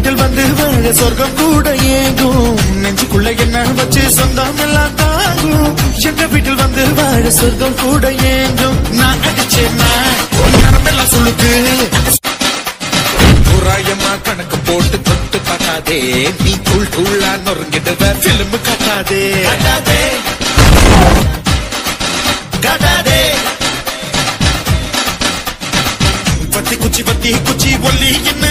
வீட்டில் வந்து வாழ சொர்க்கம் கூட ஏங்கும் நெஞ்சுக்குள்ள என்ன வச்சு சொந்தம் எல்லாம் தாங்கும் எங்க வீட்டில் வந்து வாழ சொர்க்கம் கூட ஏங்கும் நான் அடிச்சேன்னா நரம்பெல்லாம் சொல்லுது தோராயமா கணக்கு போட்டு தொட்டு பார்க்காதே நீ தூள் தூளா நொறுங்கிடுவ பிலிம் காட்டாதே காட்டாதே காட்டாதே பத்தி குச்சி பத்தி குச்சி ஒல்லி என்ன